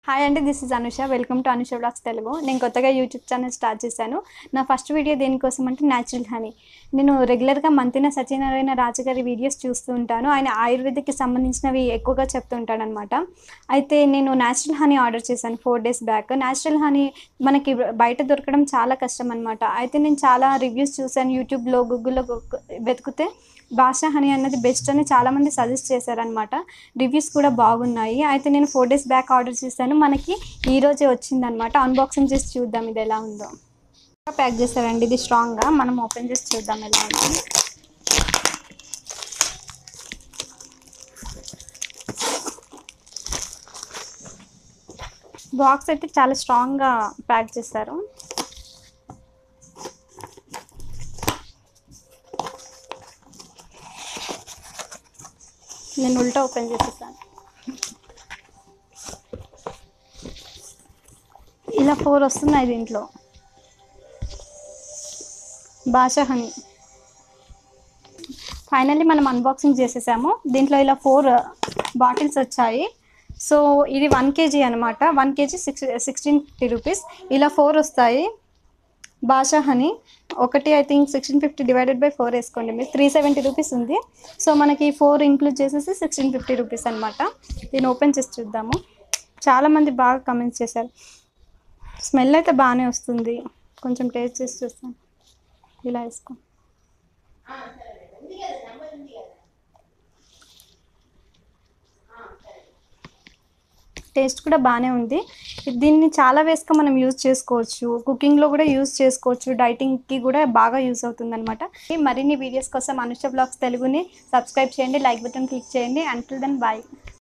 hi అండి this is Anusha welcome to Anusha blogs Telugu నేను కొత్తగా యూట్యూబ్ ఛానల్ స్టార్ట్ చేశాను నా ఫస్ట్ వీడియో దేనికోసం అంటే న్యాచురల్ హనీ నేను రెగ్యులర్గా మంతిన సత్యనారాయణ రాజుగారి వీడియోస్ చూస్తూ ఉంటాను ఆయన ఆయుర్వేదిక్కి సంబంధించినవి ఎక్కువగా చెప్తూ ఉంటాడనమాట అయితే నేను న్యాచురల్ హనీ ఆర్డర్ చేశాను four days back natural honey మనకి బయట దొరకడం చాలా కష్టం అనమాట అయితే నేను చాలా రివ్యూస్ చూశాను యూట్యూబ్లో గూగుల్లో వెతికితే భాషా హనీ అన్నది బెస్ట్ అని చాలామంది సజెస్ట్ చేశారనమాట రివ్యూస్ కూడా బాగున్నాయి అయితే నేను ఫోర్ డేస్ బ్యాక్ ఆర్డర్ చేశాను మనకి ఈ రోజే వచ్చిందనమాట అన్బాక్సింగ్ చేసి చూద్దాం ఇది ఎలా ఉందో ప్యాక్ చేశారండి ఇది స్ట్రాంగ్గా మనం ఓపెన్ చేసి చూద్దాం ఎలా ఉందో బాక్స్ అయితే చాలా స్ట్రాంగ్గా ప్యాక్ చేశారు నేను ఉల్టా ఓపెన్ చేసేసాను ఇలా ఫోర్ వస్తున్నాయి దీంట్లో భాష హనీ ఫైనల్లీ మనం అన్బాక్సింగ్ చేసేసాము దీంట్లో ఇలా ఫోర్ బాటిల్స్ వచ్చాయి సో ఇది వన్ కేజీ అనమాట one KG six sixteen fifty rupees ఇలా ఫోర్ వస్తాయి భాషా హనీ ఒకటి I think sixteen fifty divided by four వేసుకోండి మీరు త్రీ సెవెంటీ రూపీస్ ఉంది సో మనకి ఫోర్ ఇంక్లూడ్ చేసేసి సిక్స్టీన్ ఫిఫ్టీ రూపీస్ అనమాట దీన్ని ఓపెన్ చేసి చూద్దాము చాలామంది బాగా కమెంట్స్ చేశారు స్మెల్ అయితే బాగానే వస్తుంది కొంచెం టేస్ట్ చేసి చూస్తాను ఇలా వేసుకో టేస్ట్ కూడా బాగానే ఉంది దీన్ని చాలా వేస్గా మనం యూజ్ చేసుకోవచ్చు కుకింగ్లో కూడా యూజ్ చేసుకోవచ్చు డైటింగ్కి కూడా బాగా యూజ్ అవుతుంది అనమాట మరిన్ని వీడియోస్ కోసం అనుష బ్లాగ్స్ తెలుగుని సబ్స్క్రైబ్ చేయండి లైక్ బటన్ క్లిక్ చేయండి అంటిల్ దెన్ బాయ్